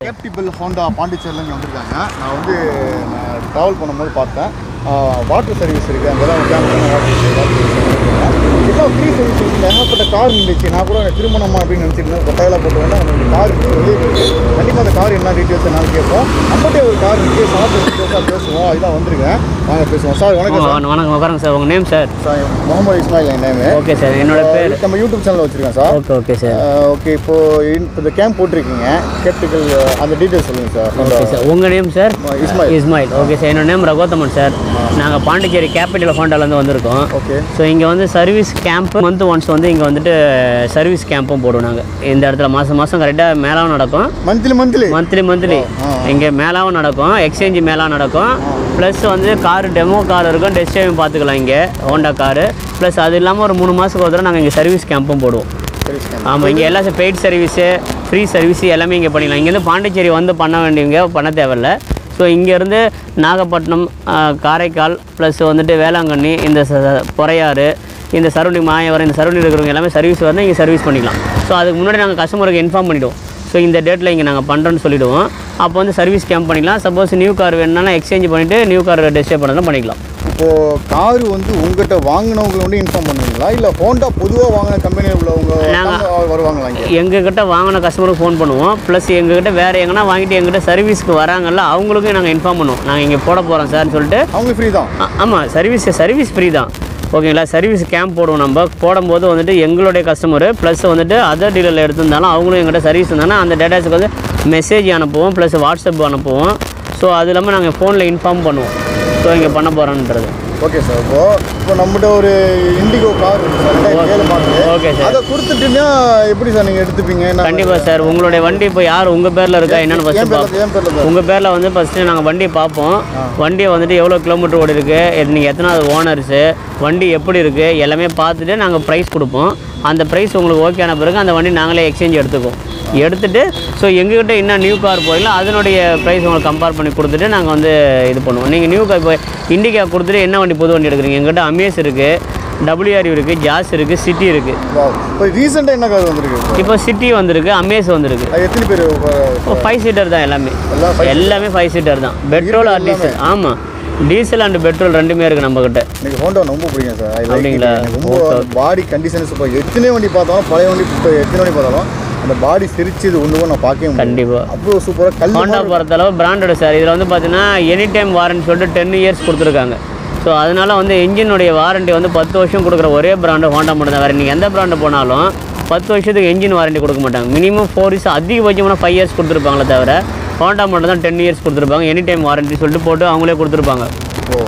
கேப்டிபிள் Honda பாண்டிச்சேரியில் இங்கே வந்திருக்காங்க நான் வந்து நான் ட்ராவல் பண்ணும்போது பார்த்தேன் வாட்டர் சர்வீஸ் இருக்குது அங்கே தான் கேமரா வாட்டர் சர்வீஸ் எல்லாம் ஃப்ரீ சர்வீஸ் இருக்குது ஏகப்பட்ட கார் இருந்துச்சு நான் கூட திருமணமா அப்படின்னு நினச்சிருந்தேன் கொட்டையெல்லாம் போட்டு வேண்டாம் உங்களுக்கு கார் இருக்குது வெளியே இருக்குது கண்டிப்பாக அந்த கார் என்ன டீட்டெயில்ஸ் என்ன கேட்போம் நம்மகிட்டே ஒரு கார் இருக்குது சார் டீட்டெயில்ஸாக பேசுவோம் அதுதான் வந்திருக்கேன் வாங்க பேசுவோம் சார் வணக்கம் சார் வணக்கம் உட்காருங்க சார் உங்கள் name sir sir Mohammed Ismail என் நேமு ஓகே சார் என்னோட பேர் நம்ம யூடியூப் சேனல் வச்சுருக்கேன் sir okay okay sir okay இப்போ இந்த- இந்த கேம்ப் போட்டிருக்கீங்க கேப்டிக்கல் அந்த டீட்டெயில்ஸ் சொல்லுங்கள் சார் ஓகே சார் உங்கள் name sir Ismail Ismail okay sir என்னோட நேம் ரகோத்தமன் சார் நாங்கள் பாண்டிச்சேரி கேபிட்டல் ஹோண்டாலேருந்து வந்திருக்கோம் ஓகே ஸோ இங்கே வந்து சர்வீஸ் கேம்ப் மந்த் ஒன்ஸ் வந்து இங்கே வந்துட்டு சர்வீஸ் கேம்பும் போடுவோம் நாங்கள் இந்த இடத்துல மாதம் மாதம் கரெக்டாக மேலாவும் நடக்கும் மந்த்லி மந்த்லி மந்த்லி மந்த்லி ஆ. இங்கே மேலாவும் நடக்கும் எக்ஸ்சேஞ்ச் மேலா நடக்கும் ப்ளஸ் வந்து கார் டெமோ கார் இருக்கும் டெஸ்ட் ட்ரைவும் பார்த்துக்கலாம் இங்கே ஹோண்டா காரு ப்ளஸ் அது இல்லாமல் ஒரு மூணு மாதத்துக்கு ஒரு தடவை நாங்கள் இங்கே சர்வீஸ் கேம்பும் போடுவோம் சரி சார் ஆமாம் இங்கே எல்லாம் பெய்ட் சர்வீஸு ஃப்ரீ சர்வீஸ் எல்லாமே இங்கே பண்ணிக்கலாம் இங்கேருந்து பாண்டிச்சேரி வந்து பண்ண வேண்டியவங்க பண்ண தேவையில்ல ஸோ இங்கேருந்து நாகப்பட்டினம் ஆ, காரைக்கால் ப்ளஸ் வந்துட்டு வேளாங்கண்ணி இந்த ச- பொறையாறு இந்த சரௌண்டிங் மாயவரம் இந்த சரௌண்டிங் இருக்கிறவங்க எல்லாமே சர்வீஸ் வந்து இங்கே சர்வீஸ் பண்ணிக்கலாம் ஸோ அதுக்கு முன்னாடி நாங்கள் கஸ்டமருக்கு இன்ஃபார்ம் பண்ணிவிடுவோம் ஸோ இந்த டேட்டில் இங்கே நாங்கள் பண்ணுறோன்னு சொல்லிவிடுவோம் அப்போ வந்து சர்வீஸ் கேம்ப் பண்ணிக்கலாம் சப்போஸ் நியூ கார் வேணும்னா எக்ஸ்சேஞ்ச் பண்ணிவிட்டு நியூ கார் டெஸ்டே பண்ணலாம் பண்ணிக்கலாம் இப்போது கார் வந்து உங்ககிட்ட வாங்கினவங்களை வந்து இன்ஃபார்ம் பண்ணுவீங்களா இல்லை ஹோண்டா பொதுவாக வாங்கின கம்பெனியில் உள்ளவங்க நாங்க- நம்ம வருவாங்களா இங்கே எங்ககிட்ட வாங்கின கஸ்டமருக்கு ஃபோன் பண்ணுவோம் ப்ளஸ் எங்ககிட்ட வேறு எங்கன்னா வாங்கிட்டு எங்ககிட்ட சர்வீஸ்க்கு வராங்கல்ல அவங்களுக்கும் நாங்கள் இன்ஃபார்ம் பண்ணுவோம் நாங்கள் இங்கே போட போகிறோம் சார்னு சொல்லிட்டு அவங்க ஃப்ரீ தான் ஆ- ஆமாம் சர்வீஸ் சர்வீஸ் ஃப்ரீ தான் ஓகேங்களா சர்வீஸ் கேம்ப் போடுவோம் நம்ம போடும்போது வந்துட்டு எங்களுடைய கஸ்டமரு ப்ளஸ் வந்துட்டு அதர் டீலரில் எடுத்திருந்தாலும் அவங்களும் எங்கிட்ட சர்வீஸ் இருந்தாலும் அந்த டேட்டாஸுக்கு வந்து மெசேஜ் அனுப்புவோம் ப்ளஸ் வாட்ஸ்அப் அனுப்புவோம் ஸோ அது இல்லாமல் நாங்கள் ஃபோனில் இன்ஃபார்ம் பண்ணுவோம் ஸோ இங்கே பண்ண போகிறோன்றது ஓகே சார் இப்போ இப்போ நம்மகிட்ட ஒரு இண்டிகோ கார் இருக்கு சார் ரெண்டாயிரத்தி ஏழு மாடல் ஓகே சார் அதை கொடுத்துட்டீங்கன்னா எப்படி சார் நீங்கள் எடுத்துப்பீங்க என்ன- கண்டிப்பாக சார் உங்களுடைய வண்டி இப்போ யார் உங்கள் பேரில் இருக்கா என்னென்னு என் ஃபஸ்ட்டு பேரில் பார்ப்போம் என் பேரில் தான் உங்கள் பேரில் வந்து ஃபஸ்ட்டு நாங்கள் வண்டியை பார்ப்போம் வண்டியை வந்துட்டு எவ்வளோ கிலோமீட்டர் ஓடி இருக்குது நீங்கள் எத்தனாவது ஓனர்ஸு வண்டி எப்படி இருக்குது எல்லாமே பார்த்துட்டு நாங்கள் ப்ரைஸ் கொடுப்போம் அந்த ப்ரைஸ் உங்களுக்கு ஓகே ஆன பிறகு அந்த வண்டி நாங்களே எக்ஸ்சேஞ்ச் எடுத்துக்குவோம் எடுத்துட்டு ஸோ எங்ககிட்ட என்ன நியூ கார் போயில அதனுடைய ப்ரைஸ் உங்களுக்கு கம்பேர் பண்ணி கொடுத்துட்டு நாங்கள் வந்து இது பண்ணுவோம் நீங்கள் நியூ கார் இப்போ இண்டிகா கொடுத்துட்டு என்ன வண்டி புது வண்டி எடுக்கிறீங்க எங்ககிட்ட அமேஸ் இருக்குது டபிள்யூஆர்யூ இருக்குது ஜாஸ் இருக்குது சிட்டி இருக்குது Wow. இப்போ ரீசெண்டாக என்ன கார் வந்திருக்கு இப்போ? இப்போ சிட்டி வந்திருக்கு அமேஸ் வந்திருக்கு அது எத்தனை பேர் இப்போ ஃபைவ் சீட்டர் தான் எல்லாமே எல்லாம் five- எல்லாமே ஃபைவ் சீட்டர் தான் பெட்ரோல் ஆர் டீசல் ஆமாம் டீசல் அண்ட் பெட்ரோல் ரெண்டுமே இருக்குது நம்மக்கிட்ட எனக்கு ஹோண்டா ரொம்ப பிடிக்கும் சார் I like it. அப்படிங்களா? எனக்கு ரொம்ப பாடி கண்டிஷன்ஸ் இப்போ எத்தனை வண்டி பார்த்தாலும் பழைய வண்டி இப்போ எத்தனை வண்டி பார்த்தாலும் அந்த பாடி சிரிச்சது ஒன்று நான் பார்க்கவே முடியும் கண்டிப்பாக அவ்வளோ சூப்பராக கல் ஹோண்டா பொறுத்தளவு பிராண்டட் சார் இதில் வந்து பார்த்தீங்கன்னா எனி டைம் வாரண்டி சொல்லிட்டு டென் இயர்ஸ் கொடுத்துருக்காங்க ஸோ அதனால வந்து என்ஜினுடைய வாரண்டி வந்து பத்து வருஷம் கொடுக்குற ஒரே பிராண்டு ஹோண்டா மட்டும் தான் வேறு நீங்கள் எந்த பிராண்டு போனாலும் பத்து வருஷத்துக்கு என்ஜின் வாரண்டி கொடுக்க மாட்டாங்க மினிமம் ஃபோர் இயர்ஸ் அதிகபட்சமான ஃபைவ் இயர்ஸ் கொடுத்துருப்பாங்களே தவிர ஹோண்டா மட்டும் தான் டென் இயர்ஸ் கொடுத்துருப்பாங்க எனி டைம் வாரண்டி சொல்லிட்டு போட்டு அவங்களே கொடுத்துருப்பாங்க ஓ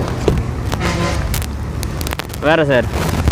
வேறு சார்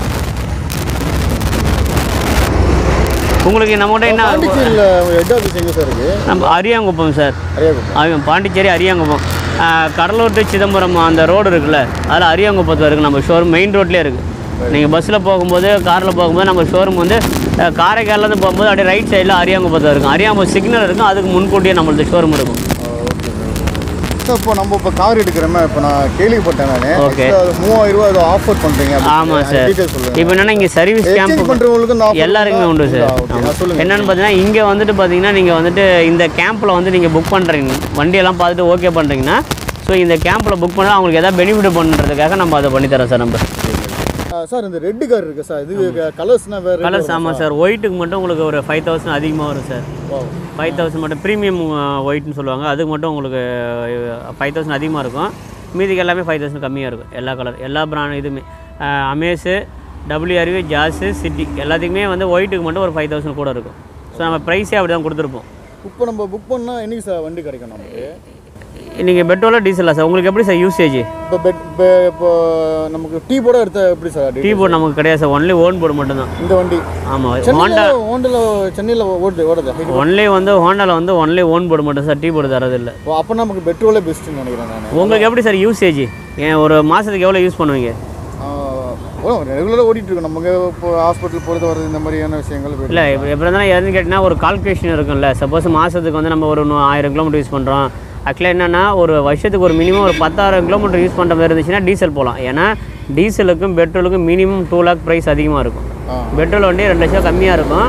உங்களுக்கு நம்மகிட்ட என்ன பாண்டிச்சேரியில் ஹெட் ஆஃபீஸ் எங்கே சார் இருக்குது நம்ம அரியாங்குப்பம் சார் அரியாகுப்பம் அவங்க பாண்டிச்சேரி அரியாங்குப்பம் ஆ, கடலூர் டு சிதம்பரம் அந்த ரோடு இருக்குல்ல அதில் அரியாங்குப்பத்தில் இருக்குது நம்ம ஷோரூம் மெயின் ரோட்லேயே இருக்குது நீங்கள் பஸ்ஸில் போகும்போது காரில் போகும்போது நம்ம ஷோரூம் வந்து அஹ், காரைக்கால்லேருந்து போகும்போது அப்படியே ரைட் சைடில் அரியாங்குப்பத்தில் இருக்கும் அரியாங்குப்பம் சிக்னல் இருக்கும் அதுக்கு முன்கூட்டியே நம்மளது ஷோரூம் இருக்கும் ஓகே சார் இப்போ நம்ம இப்போ கார் எடுக்கிறோமே இப்போ நான் கேள்விப்பட்டேன் நான் Okay. மூவாயிரம் ரூபா ஏதோ ஆஃபர் பண்ணுறீங்க ஆமாம் சார் டீட்டெயில் சொல்லுங்கள் இப்போ என்னென்னா இங்கே சர்வீஸ் எக்ஸ்சேஞ்ச் கேம்ப் பண்ணுறவங்களுக்கு இந்த ஆஃபர் எல்லாருக்குமே உண்டு சார் ஓகே சொல்லுங்கள் என்னென்னு பார்த்தீங்கன்னா இங்கே வந்துட்டு பார்த்தீங்கன்னா நீங்கள் வந்துட்டு இந்த கேம்பில் வந்து நீங்கள் புக் பண்ணுறீங்க வண்டியெல்லாம் பார்த்துட்டு ஓகே பண்ணுறீங்கன்னா ஸோ இந்த கேம்பில் புக் பண்ணால் அவங்களுக்கு எதாவது பெனிஃபிட் பண்ணுறதுக்காக நம்ம அதை பண்ணித்தரோம் சார் நம்ம சார் இந்த ரெட் கார் இருக்குது சார் இது கலர்ஸ்னால் வேறு கலர்ஸ் ஆமாம் சார் ஒயிட்டுக்கு மட்டும் உங்களுக்கு ஒரு ஃபைவ் தௌசண்ட் அதிகமாக வரும் சார் ஃபைவ் தௌசண்ட் மட்டும் ப்ரீமியம் ஒயிட்னு சொல்லுவாங்க அதுக்கு மட்டும் உங்களுக்கு ஃபைவ் தௌசண்ட் அதிகமாக இருக்கும் மீதிக்கு எல்லாமே ஃபைவ் தௌசண்ட் கம்மியாக இருக்கும் எல்லா கலர் எல்லா பிராண்ட் இதுவுமே அமேஸு டபிள்யூஆர்வி ஜாஸு சிட்டி எல்லாத்துக்குமே வந்து ஒயிட்டுக்கு மட்டும் ஒரு ஃபைவ் தௌசண்ட் கூட இருக்கும் ஸோ நம்ம ப்ரைஸே அப்படி தான் கொடுத்துருப்போம் இப்போ நம்ம புக் பண்ணால் என்னைக்கு சார் வண்டி கிடைக்கும் நமக்கு நீங்கள் பெட்ரோலா டீசலா சார் உங்களுக்கு எப்படி சார் யூசேஜ் இப்போ பெட் இப்போ நமக்கு டீ போட எடுத்த எப்படி சார் டீ போர்டு நமக்கு கிடையாது சார் ஒன்லி ஓன் போர்டு மட்டும்தான் இந்த வண்டி ஆமாம் ஹோண்டா சென்னையில் ஹோண்டலில் சென்னையில் ஓடுது ஓடுது ஒன்லி வந்து ஹோண்டாவில் வந்து ஒன்லி ஓன் போர்டு மட்டும் சார் டீ போர்டு தரதில்லை அப்போ நமக்கு பெட்ரோலே பெஸ்ட்டுன்னு நினைக்கிறேன் நான் உங்களுக்கு எப்படி சார் யூசேஜ் ஏன் ஒரு மாதத்துக்கு எவ்வளோ யூஸ் பண்ணுவீங்க ரெகுலராக ஓடிட்டு இருக்கோம் நமக்கு இப்போ ஹாஸ்பிட்டல் போகிறது வர்றது இந்த மாதிரியான விஷயங்கள் போயிட்டு இல்லை இப்போ எப்படி இருந்தாலும் எதுன்னு கேட்டிங்கன்னா ஒரு கால்குலேஷன் இருக்கும்ல சப்போஸ் மாதத்துக்கு வந்து நம்ம ஒரு நூ- ஆயிரம் கிலோமீட்டர் யூஸ் பண்ணுறோம் ஆக்சுவலாக என்னென்னா ஒரு வருஷத்துக்கு ஒரு மினிமம் ஒரு பத்தாயிரம் கிலோமீட்டர் யூஸ் பண்ணுற மாதிரி இருந்துச்சுன்னா டீசல் போகலாம் ஏன்னா டீசலுக்கும் பெட்ரோலுக்கும் மினிமம் டூ லேக் ப்ரைஸ் அதிகமாக இருக்கும் ஆ. பெட்ரோல் வண்டி ரெண்டு லட்சம் கம்மியாக இருக்கும்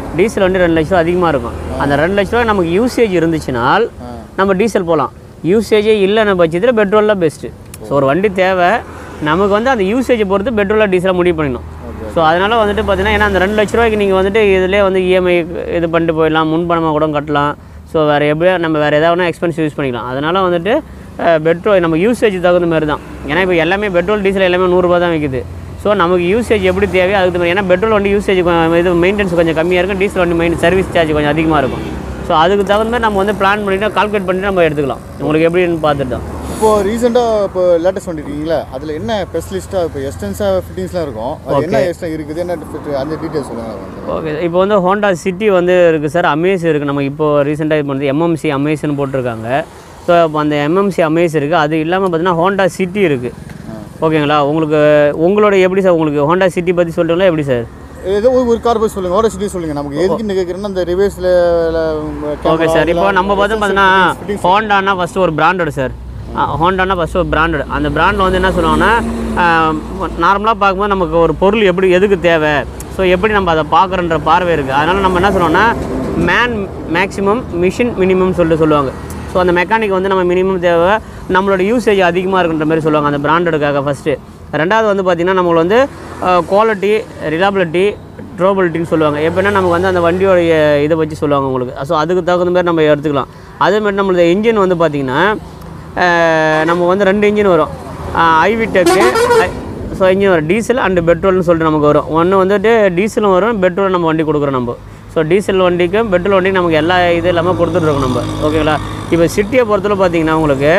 டீசல் வண்டி ரெண்டு லட்ச ரூபா அதிகமாக இருக்கும் அந்த ரெண்டு லட்ச ரூபா நமக்கு யூசேஜ் இருந்துச்சுனால் ஆ. நம்ம டீசல் போகலாம் யூசேஜே இல்லைன்னு பட்சத்தில் பெட்ரோல் தான் பெஸ்ட்டு ஸோ ஒரு வண்டி தேவை நமக்கு வந்து அந்த யூசேஜை பொறுத்து பெட்ரோலாக டீசலாக முடிவு பண்ணிடணும் ஓகே ஸோ அதனால் வந்துட்டு பார்த்தீங்கன்னா ஏன்னா அந்த ரெண்டு லட்ச ரூபாய்க்கு நீங்கள் வந்துட்டு இதிலே வந்து இஎம்ஐ இது பண்ணிட்டு போயிடலாம் முன்பணமாக கூட கட்டலாம் ஸோ வேறு எப்படியா நம்ம வேறு ஏதாவது எக்ஸ்பென்ஸ் யூஸ் பண்ணிக்கலாம் அதனால் வந்துட்டு பெட்ரோல் நம்ம யூசேஜ் தகுந்த மாதிரி தான் ஏன்னா இப்போ எல்லாமே பெட்ரோல் டீசல் எல்லாமே நூறுரூபா தான் விற்குது ஸோ நமக்கு யூசேஜ் எப்படி தேவையோ அதுக்கு தகுந்த மாதிரி ஏன்னா பெட்ரோல் வண்டி யூசேஜ் இது மெயின்டெனன்ஸ் கொஞ்சம் கம்மியாக இருக்கும் டீசல் வண்டி மெயின் சர்வீஸ் சார்ஜ் கொஞ்சம் அதிகமாக இருக்கும் ஸோ அதுக்கு தகுந்த மாதிரி நம்ம வந்து பிளான் பண்ணிவிட்டு கால்குலேட் பண்ணிட்டு நம்ம எடுத்துக்கலாம் உங்களுக்கு எப்படின்னு பார்த்துட்டு தான் இப்போ ரீசெண்டாக இப்போ லேட்டஸ்ட் வந்துருக்கீங்களா அதில் என்ன ஸ்பெஷலிஸ்ட்டாக இப்போ எஸ்டென்ஸாக ஃபிட்டிங்ஸ்லாம் இருக்கும் அது என்ன எக்ஸ்ட்ரா இருக்குது என்ன fit அந்த டீட்டெயில்ஸ் சொல்லுங்கள் ஓகே இப்போ வந்து ஹோண்டா சிட்டி வந்து இருக்குது சார் அமேஸ் இருக்குது நம்ம இப்போ ரீசெண்டாக இது பண்ணது எம்எம்சி அமேஸ்னு போட்டிருக்காங்க ஸோ இப்போ அந்த எம்எம்சி அமேஸ் இருக்குது அது இல்லாமல் பார்த்தீங்கன்னா ஹோண்டா சிட்டி இருக்குது ஓகேங்களா உங்களுக்கு உங்களோட எப்படி சார் உங்களுக்கு ஹோண்டா சிட்டி பற்றி சொல்கிறீங்களா எப்படி சார் ஏதோ ஒரு- ஒரு கார் போய் சொல்லுங்கள் ஓட சிட்டி சொல்லுங்கள் நமக்கு எதுக்குன்னு கேட்குறேன்னா அந்த ரிவேர்ஸில் ஓகே சார் இப்போ நம்ம பார்த்து பார்த்தீங்கன்னா ஹோண்டானா ஃபஸ்ட்டு ஒரு பிராண்டட் சார் ஹோண்டானா ஃபஸ்ட்டு ஒரு பிராண்டட் அந்த பிராண்டில் வந்து என்ன சொல்லுவாங்கன்னா நார்மலாக பார்க்கும்போது நமக்கு ஒரு பொருள் எப்படி எதுக்கு தேவை ஸோ எப்படி நம்ம அதை பார்க்குறன்ற பார்வை இருக்குது அதனால் நம்ம என்ன சொல்லுவோம்னா மேன் மேக்ஸிமம் மிஷின் மினிமம் சொல்லிட்டு சொல்லுவாங்க ஸோ அந்த மெக்கானிக் வந்து நம்ம மினிமம் தேவை நம்மளோட யூசேஜ் அதிகமாக இருக்குன்ற மாதிரி சொல்லுவாங்க அந்த பிராண்டடுக்காக ஃபஸ்ட்டு ரெண்டாவது வந்து பார்த்திங்கன்னா நம்மளுக்கு வந்து குவாலிட்டி ரிலாபிலிட்டி ட்ரோபிலிட்டின்னு சொல்லுவாங்க எப்படின்னா நமக்கு வந்து அந்த வண்டியோடைய இதை வச்சு சொல்லுவாங்க உங்களுக்கு ஸோ அதுக்கு தகுந்த மாதிரி நம்ம எடுத்துக்கலாம் அதே மாதிரி நம்மளது இன்ஜின் வந்து பார்த்திங்கன்னா அஹ், நம்ம வந்து ரெண்டு இன்ஜின் வரும் ஐவி டெக்கு ஸோ இன்ஜின் வரும் டீசல் அண்டு பெட்ரோல்னு சொல்லிட்டு நமக்கு வரும் ஒன்று வந்துட்டு டீசலும் வரும் பெட்ரோல் நம்ம வண்டி கொடுக்குறோம் நம்ம ஸோ டீசல் வண்டிக்கும் பெட்ரோல் வண்டிக்கும் நமக்கு எல்லா இது இல்லாமல் கொடுத்துட்ருக்கோம் நம்ம ஓகேங்களா இப்போ சிட்டியை பொறுத்தவரை பார்த்தீங்கன்னா உங்களுக்கு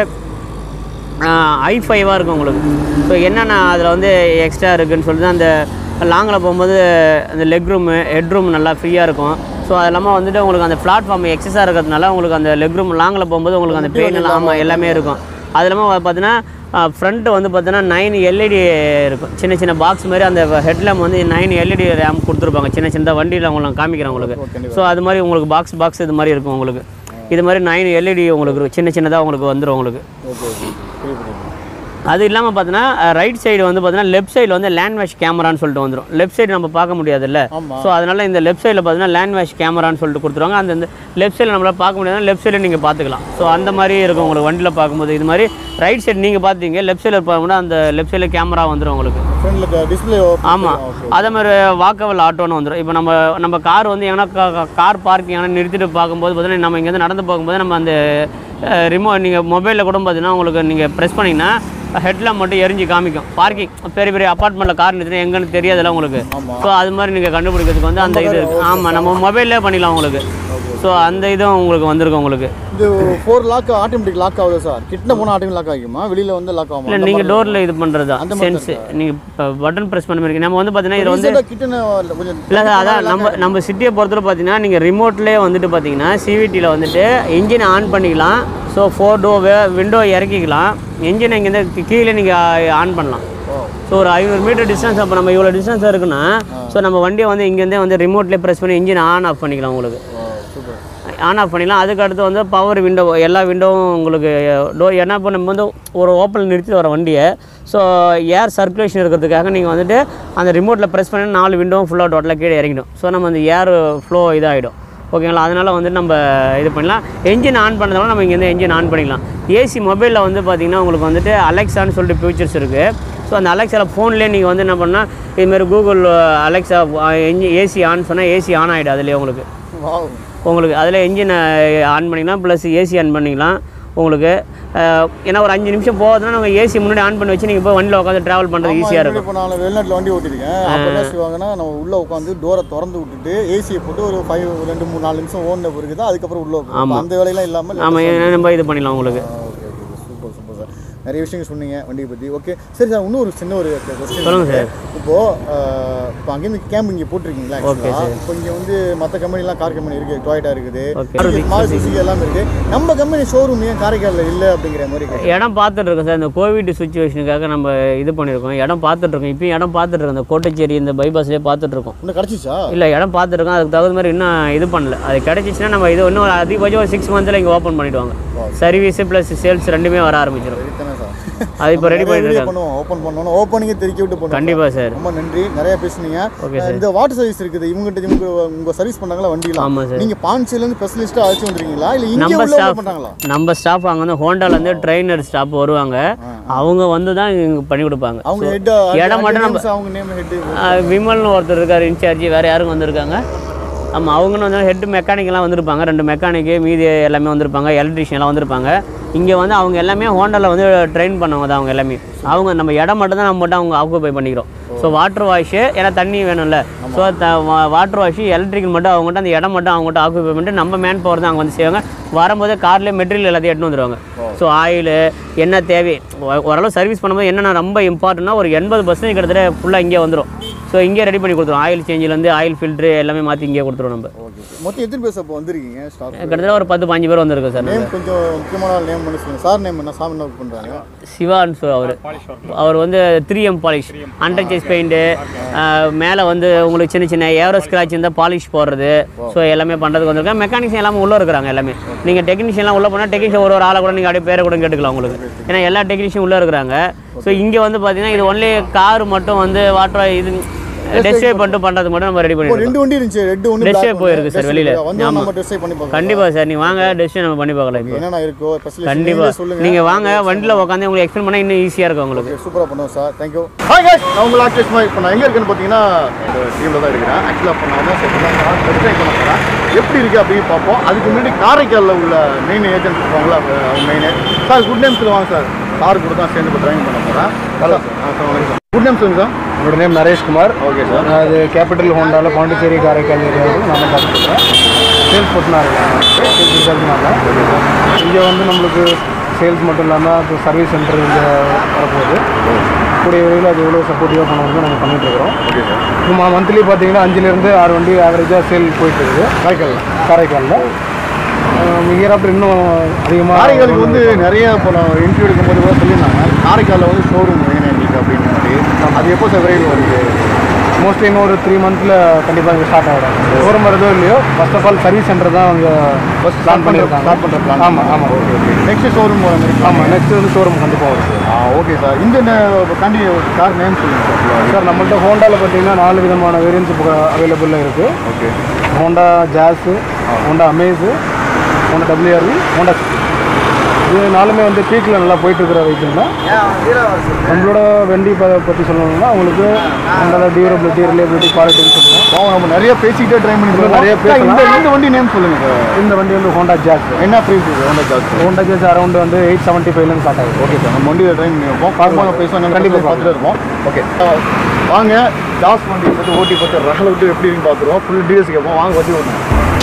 ஐ ஃபைவாக இருக்கும் உங்களுக்கு ஸோ என்னென்ன அதில் வந்து எக்ஸ்ட்ரா இருக்குன்னு சொல்லிட்டு அந்த லாங்கில் போகும்போது அந்த லெக் ரூமு ஹெட் ரூம் நல்லா ஃப்ரீயாக இருக்கும் ஸோ அது இல்லாமல் வந்துட்டு உங்களுக்கு அந்த பிளாட்ஃபார்ம் எக்ஸஸாக இருக்கிறதுனால உங்களுக்கு அந்த லெக் ரூம் லாங்கில் போகும்போது உங்களுக்கு அந்த பெயின் எல்லாம் ஆமாம் எல்லாமே இருக்கும் அது இல்லாமல் பார்த்தீங்கன்னா ஃப்ரண்ட்டு வந்து பார்த்தீங்கன்னா நைன் எல்இடி இருக்கும் சின்ன சின்ன பாக்ஸ் மாதிரி அந்த ஹெட்லேம் வந்து நைன் எல்இடி ரேம் கொடுத்துருப்பாங்க சின்ன சின்ன வண்டியில் உங்களுக்கு காமிக்கிறேன் உங்களுக்கு ஸோ அது மாதிரி உங்களுக்கு பாக்ஸ் பாக்ஸ் இது மாதிரி இருக்கும் உங்களுக்கு இது மாதிரி நைன் எல்இடி உங்களுக்கு இருக்கும். சின்ன சின்னதாக உங்களுக்கு வந்துடும் உங்களுக்கு ஓகே ஓகே புரியுது புரியுது அது இல்லாமல் பார்த்தீங்கன்னா ரைட் சைடு வந்து பார்த்தீங்கன்னா லெஃப்ட் சைடில் வந்து லேண்ட் வாஷ் கேமரான்னு சொல்லிட்டு வந்துடும் லெஃப்ட் சைடு நம்ம பார்க்க முடியாதுல்ல ஆமா. ஸோ அதனால் இந்த லெஃப்ட் சைடில் பார்த்தீங்கன்னா லேண்ட் வாஷ் கேமரான்னு சொல்லிட்டு கொடுத்துருவாங்க அந்த இந்த லெஃப்ட் சைடில் நம்மளால் பார்க்க முடியாது லெஃப்ட் சைடில் நீங்கள் பார்த்துக்கலாம் ஸோ அந்த மாதிரி இருக்கும் உங்களுக்கு வண்டியில் பார்க்கும்போது இது மாதிரி ரைட் சைடு நீங்கள் பார்த்தீங்க லெஃப்ட் சைடில் பார்க்கும்போது அந்த லெஃப்ட் சைடில் கேமரா வந்துடும் உங்களுக்கு ஃப்ரண்டில் டிஸ்பிளே ஆமாம் அதே மாதிரி வாக்கவல் ஆட்டோன்னு வந்துடும் இப்போ நம்ம நம்ம கார் வந்து எங்கன்னா கார் பார்க்கிங் எங்கன்னா நிறுத்திட்டு பார்க்கும்போது பார்த்தீங்கன்னா நம்ம இங்கேருந்து நடந்து போகும்போது நம்ம அந்த ரிமோ நீங்கள் மொபைலில் கூட பார்த்தீங்கன்னா உங்களுக்கு நீங்கள் ப்ரெஸ் பண்ணிங்கன்னா ஹெட்லாம் மட்டும் எரிஞ்சு காமிக்கும் பார்க்கிங் பெரிய பெரிய அப்பார்ட்மெண்ட்டில் கார் நிறுத்தினா எங்கன்னு தெரியாதுல்ல உங்களுக்கு ஆமா. ஸோ அது மாதிரி நீங்கள் கண்டுபிடிக்கிறதுக்கு வந்து அந்த இது இருக்குது ஆமாம் நம்ம மொபைல்லே பண்ணிடலாம் உங்களுக்கு ஸோ அந்த இதுவும் உங்களுக்கு வந்திருக்கும் உங்களுக்கு இது ஃபோர் லாக் ஆட்டோமேட்டிக் லாக் ஆகுது சார் கிட்ட போனால் ஆட்டோமேட்டிக் லாக் ஆகிக்குமா வெளியில் வந்து லாக் ஆகுமா இல்லை நீங்கள் டோரில் இது பண்ணுறது தான் சென்ஸ் நீங்கள் பட்டன் ப்ரெஸ் பண்ண மாதிரி நம்ம வந்து பார்த்தீங்கன்னா இதில் வந்து ரீசெண்டாக கிட்ட கொஞ்சம் இல்லை சார் அதான் நம்ம நம்ம சிட்டியை பொறுத்தவரை பார்த்தீங்கன்னா நீங்கள் ரிமோட்லேயே வந்துட்டு பார்த்தீங்கன்னா சிவிடியில் வந்துட்டு இன்ஜினை ஆன் பண்ணிக்கலாம் ஸோ ஃபோர் டோ விண்டோ இறக்கிக்கலாம் இன்ஜினை இங்கேருந்து கீழே நீங்கள் ஆன் பண்ணலாம் ஓ ஸோ ஒரு ஐநூறு மீட்டர் டிஸ்டன்ஸ் அப்போ நம்ம இவ்வளோ டிஸ்டன்ஸ் இருக்குன்னா ஸோ நம்ம வண்டியை வந்து இங்கேருந்தே வந்து ரிமோட்லேயே ப்ரெஸ் பண்ணி இன்ஜின் ஆன் ஆஃப் பண்ணிக்கலாம் உங்களுக்கு ஓ சூப்பர் ஆன் ஆஃப் பண்ணிக்கலாம் அதுக்கு அடுத்து வந்து பவர் விண்டோ எல்லா விண்டோவும் உங்களுக்கு டோ என்ன இப்போ நம்ம வந்து ஒரு ஓப்பன் நிறுத்தி வர வண்டியை ஸோ ஏர் சர்க்குலேஷன் இருக்கிறதுக்காக நீங்கள் வந்துட்டு அந்த ரிமோட்டில் ப்ரெஸ் பண்ணி நாலு விண்டோவும் ஃபுல்லாக டோட்டலாக கீழே இறங்கிடும் ஸோ நம்ம அந்த ஏர் ஃப்ளோ இதாகிடும் ஓகேங்களா அதனால் வந்து நம்ம இது பண்ணலாம் என்ஜின் ஆன் பண்ணதால நம்ம இங்கேருந்து என்ஜின் ஆன் பண்ணிக்கலாம் ஏசி மொபைலில் வந்து பார்த்திங்கன்னா உங்களுக்கு வந்துட்டு அலெக்ஸான்னு சொல்லிட்டு ஃபியூச்சர்ஸ் இருக்குது ஸோ அந்த அலெக்ஸாவில் ஃபோன்லேயே நீங்கள் வந்து என்ன பண்ணால் இதுமாரி Google Alexa engine AC on சொன்னால் ஏசி ஆன் ஆகிடும் அதுலேயே உங்களுக்கு வாவ் உங்களுக்கு அதில் என்ஜினை ஆன் பண்ணிக்கலாம் ப்ளஸ் ஏசி ஆன் பண்ணிக்கலாம் உங்களுக்கு அஹ், ஏன்னா ஒரு அஞ்சு நிமிஷம் போகுதுன்னா நம்ம ஏசி முன்னாடி ஆன் பண்ணி வச்சு நீங்கள் போய் வண்டியில் உட்காந்து ட்ராவல் பண்ணுறது ஈஸியாக இருக்கும் இப்போ நான் வெளிநாட்டில் வண்டி ஓட்டிருக்கேன் அப்போ என்ன செய்வாங்கன்னா நம்ம உள்ளே உட்காந்து டோரை திறந்து விட்டுட்டு ஏசியை போட்டு ஒரு ஃபைவ் ரெண்டு மூணு நாலு நிமிஷம் ஓடின பிறகு தான் அதுக்கப்புறம் உள்ளே உட்காந்து அந்த வேலையெல்லாம் இல்லாமல் ஆமாம் நம்ம இது பண்ணிடலாம் உங்களுக்கு okay okay super super sir நிறைய விஷயங்கள் சொன்னீங்க வண்டியை பற்றி ஓகே சரி சார் இன்னும் ஒரு சின்ன ஒரு கொஸ்டின் சொல்லுங்க சார். இப்போ அஹ், இப்போ அங்கேருந்து கேம்ப் இங்கே போட்டிருக்கீங்களா actually? இப்போ இங்கே வந்து மற்ற கம்பெனிலாம் கார் கம்பெனி இருக்குது டொயட்டா இருக்குது Okay. மால் சுசுகி எல்லாமே இருக்குது நம்ம கம்பெனி ஷோரூம் ஏன் காரைக்காலில் இல்லை அப்படிங்கிற மாதிரி கேட்குறேன். இடம் பார்த்துட்டு இருக்கோம் சார் இந்த கோவிட் சுச்சுவேஷனுக்காக நம்ம இது பண்ணியிருக்கோம் இடம் பார்த்துட்டு இருக்கோம் இப்பயும் இடம் பார்த்துட்டு இருக்கோம் இந்த கோட்டச்சேரி இந்த பைபாஸ்லேயே பார்த்துட்டு இருக்கோம் இன்னும் கிடச்சிச்சா இல்லை இடம் பார்த்துருக்கோம் அதுக்கு தகுந்த மாதிரி இன்னும் இது பண்ணல அது கிடச்சிச்சின்னா நம்ம இது இன்னும் அதிகபட்சம் ஒரு சிக்ஸ் மந்த்தில் இங்கே ஓப்பன் பண்ணிவிடுவாங்க சர்வீஸு ப்ளஸ் சேல்ஸ் ரெண்டுமே வர ஆரம்பிச்சிடும் சரித்தானே சார் அது இப்போ ரெடி பண்ணிட்டு இருக்காங்க பண்ணுவோம் ஓப்பன் பண்ணணும் ஓப்பனிங்கே தெரிக்க விட்டு பண்ணுவோம் கண்டிப்பாக சார் ரொம்ப நன்றி நிறைய பேசுனீங்க ஓகே சார் இந்த வாட்டர் சர்வீஸ் இருக்குது இவங்ககிட்ட இவங்க உங்க சர்வீஸ் பண்ணாங்களா வண்டிலாம் ஆமாம் சார் நீங்க பாண்டிச்சேரில இருந்து ஸ்பெஷலிஸ்டா அழைச்சு வந்துருக்கீங்களா இல்ல இங்க நம்ம உள்ள staff. பண்றாங்களா நம்ம ஸ்டாஃப் அங்கே வந்து ஹோண்டாலேருந்து ட்ரெயினர் ஸ்டாஃப் வருவாங்க அவங்க வந்து தான் இங்கே பண்ணி கொடுப்பாங்க அவங்க ஹெட் இடம் மட்டும் நம்ம அவங்க நேம் ஹெட் ஆஹ் விமல்னு ஒருத்தர் இருக்கார் இன்சார்ஜ் வேறு யாரும் வந்திருக்காங்க ஆமாம் அவங்கன்னு வந்து ஹெட் மெக்கானிக்கெல்லாம் வந்திருப்பாங்க ரெண்டு மெக்கானிக்கு மீதி எல்லாமே வந்திருப்பாங்க எலக்ட்ரிஷியன் எல்லாம் வந்திருப்பாங்க இங்கே வந்து அவங்க எல்லாமே ஹோண்டலில் வந்து ட்ரெயின் பண்ணவங்க தான் அவங்க எல்லாமே அவங்க நம்ம இடம் மட்டும் தான் நம்ம மட்டும் அவங்க ஆக்குபை பண்ணிக்கிறோம் ஸோ வாட்டர் வாஷு ஏன்னா தண்ணி வேணும்ல ஸோ வாட்டர் வாஷு எலக்ட்ரிக்கல் மட்டும் அவங்ககிட்ட அந்த இடம் மட்டும் அவங்ககிட்ட ஆக்குபை பண்ணிட்டு நம்ம மேன் பவர் தான் அவங்க வந்து செய்வாங்க வரும்போது கார்லேயே மெட்டீரியல் எல்லாத்தையும் எடுத்துன்னு வந்துருவாங்க ஸோ ஆயில் என்ன தேவை ஓ- ஓரளவு சர்வீஸ் பண்ணும்போது என்னென்ன ரொம்ப இம்பார்ட்டன்னா ஒரு எண்பது பர்சன்ட் கிட்டத்தட்ட ஃபுல்லாக இங்கே வந்துடும் ஸோ இங்கே ரெடி பண்ணி கொடுத்துருவோம் ஆயில் சேஞ்சிலேருந்து ஆயில் ஃபில்ட்ரு எல்லாமே மாற்றி இங்கே கொடுத்துருவோம் நம்ம ஓகே மொத்தம் எத்தனை பேர் அப்போ வந்திருக்கீங்க ஸ்டாஃப் கிட்டத்தட்ட ஒரு பத்து பாஞ்சு பேர் வந்திருக்கோம் சார் நேம் கொஞ்சம் முக்கியமான நேம் பண்ணி சொல்லுங்க சார் நேம் என்ன சாமி என்ன ஒர்க் பண்றாங்க சிவான்னு சொல் அவர் அவர் வந்து three M polish under chassis paint மேலே வந்து உங்களுக்கு சின்ன சின்ன ஏரோ ஸ்க்ராட்ச் இருந்தால் பாலிஷ் போடுறது ஸோ எல்லாமே பண்ணுறதுக்கு வந்திருக்காங்க மெக்கானிக்ஸ் எல்லாமே உள்ளே இருக்கிறாங்க எல்லாமே நீங்கள் டெக்னீஷியன்லாம் உள்ளே போனால் டெக்னீஷியன் ஒரு ஒரு ஆளை கூட நீங்கள் அப்படியே பேரை கூட கேட்டுக்கலாம் உங்களுக்கு ஏன்னா எல்லா டெக்னீஷியன் உள்ளே இருக்கிறாங்க ஸோ இங்கே வந்து பார்த்தீங்கன்னா இது ஒன்லி கார் மட்டும் வந்து வாட்டர் இது டெஸ்டே பண்ணிட்டு பண்ணுறதுக்கு மட்டும் நம்ம ரெடி இப்போ பண்ணிடுவோம் ரெண்டு வண்டி இருந்துச்சு ரெட் ஒன்று Dress shape போயிருக்கு சார் வெளியில. வந்து நம்ம ட்ரெஸ் பண்ணி பார்க்கலாம் கண்டிப்பாக சார் நீங்கள் வாங்க டெஸ்ட்டே நம்ம பண்ணி பார்க்கலாம் இப்போ என்னென்ன இருக்கோ ஸ்பெஷலிஸ்ட் கண்டிப்பாக சொல்லுங்க நீங்கள் வாங்க வண்டியில் உட்காந்து உங்களுக்கு எக்ஸ்பிளைன் பண்ணால் இன்னும் ஈஸியாக இருக்கும் உங்களுக்கு சூப்பராக பண்ணுவோம் சார் தேங்க்யூ ஹாய் guys நான் உங்கள் ஆக்டர்ஸ் மாதிரி இப்போ நான் எங்கே இருக்கேன்னு பார்த்தீங்கன்னா இந்த டீமில் தான் இருக்கிறேன் ஆக்சுவலாக இப்போ நான் வந்து கார் டிசைன் பண்ண போகிறேன் எப்படி இருக்குது அப்படின்னு பார்ப்போம் அதுக்கு முன்னாடி காரைக்காலில் உள்ள மெயின் ஏஜென்ட் இருப்பாங்களா அவங்க- அவங்க மெயின் சார் குட் நேம் சொல்லுவாங்க சார் கார் கூட தான் சேர்ந்து இப்போ ட்ரைவிங் பண்ண போகிறேன் ஹலோ சார் குட் நேம் சொல்லுங்க சார் என்னோட நேம் நரேஷ்குமார் ஓகே சார் நான் அது கேபிட்டல் ஹோண்டாவில் பாண்டிச்சேரி காரைக்கால் ஏரியாவில் நான் தான் பார்த்துருக்கேன் சேல்ஸ் பர்சனாக இருக்கேன் சேல்ஸ் இன்சார்ஜ்னால இங்கே வந்து நம்மளுக்கு சேல்ஸ் மட்டும் இல்லாமல் இப்போ சர்வீஸ் சென்டர் இங்கே வரப்போகுது கூடிய விரைவில் அது எவ்வளோ சப்போர்ட்டிவாக பண்ணுறது நாங்கள் பண்ணிட்டு இருக்கிறோம் ஓகே சார் இப்போ மந்த்லி பார்த்தீங்கன்னா அஞ்சுலேருந்து ஆறு வண்டி ஆவரேஜாக சேல் போயிட்டு இருக்குது காரைக்காலில் காரைக்காலில் இயர் ஆஃப்டர் இன்னும் அதிகமாக காரைக்காலுக்கு வந்து நிறைய இப்போ நான் இன்டர்வியூ எடுக்கும்போது கூட சொல்லியிருந்தாங்க காரைக்காலில் வந்து ஷோரூம் வேணும் எங்களுக்கு அப்படின்னு சொல்லி அது எப்போ சார் விரைவில் வருது மோஸ்ட்லி இன்னும் ஒரு த்ரீ மந்த்தில் கண்டிப்பாக இங்கே ஸ்டார்ட் ஆகிடும் ஷோரூம் வருதோ இல்லையோ first of all service centre தான் அவங்க ஃபஸ்ட் பிளான் பண்ணியிருக்காங்க ஸ்டார்ட் பண்ணுற பிளான் ஆமாம் ஆமாம் ஓகே ஓகே நெக்ஸ்ட் ஷோரூம் வர மாதிரி ஆமாம் நெக்ஸ்ட் வந்து ஷோரூம் கண்டிப்பாக வருது ஆ ஓகே சார் இந்த கண்டி கார் நேம் சொல்லுங்கள் சார் சார் நம்மள்ட்ட ஹோண்டாவில் பார்த்தீங்கன்னா நாலு விதமான வேரியன்ஸ் இப்போ அவைலபிளில் இருக்குது okay Honda Jazz Honda Amaze Honda WRV Honda City இது நாலுமே வந்து பீக்கில் நல்லா போயிட்டு இருக்கிற வெஹிக்கிள் தான் நம்மளோட வண்டி ப பற்றி சொல்லணும்னா உங்களுக்கு ஹோண்டால டியூரபிலிட்டி ரிலேபிலிட்டி குவாலிட்டின்னு சொல்லுவோம் அவங்க நம்ம நிறைய பேசிக்கிட்டே ட்ரை பண்ணி இன்னும் நிறைய பேசலாம். இந்த இந்த வண்டி நேம் சொல்லுங்கள் சார் இந்த வண்டி வந்து ஹோண்டா ஜாஸ் என்ன ப்ரைஸ் இது Honda Jazz Honda Jazz around வந்து எயிட் செவன்ட்டி ஃபைவ்லேருந்து ஸ்டார்ட் ஆகுது ஓகே சார் நம்ம வண்டியில் ட்ரை பண்ணி வைப்போம் பார்க்கும்போது பேசுவோம் கண்டிப்பா கண்டிப்பாக பார்த்துட்டு இருப்போம் ஓகே வாங்க ஜாஸ் வண்டி பற்றி ஓட்டி பார்த்து ரகலை விட்டு எப்படி இருக்குன்னு பார்த்துருவோம் ஃபுல் டீல்ஸ் கேட்போம் வாங்க வண்டி ஓட்டுங்க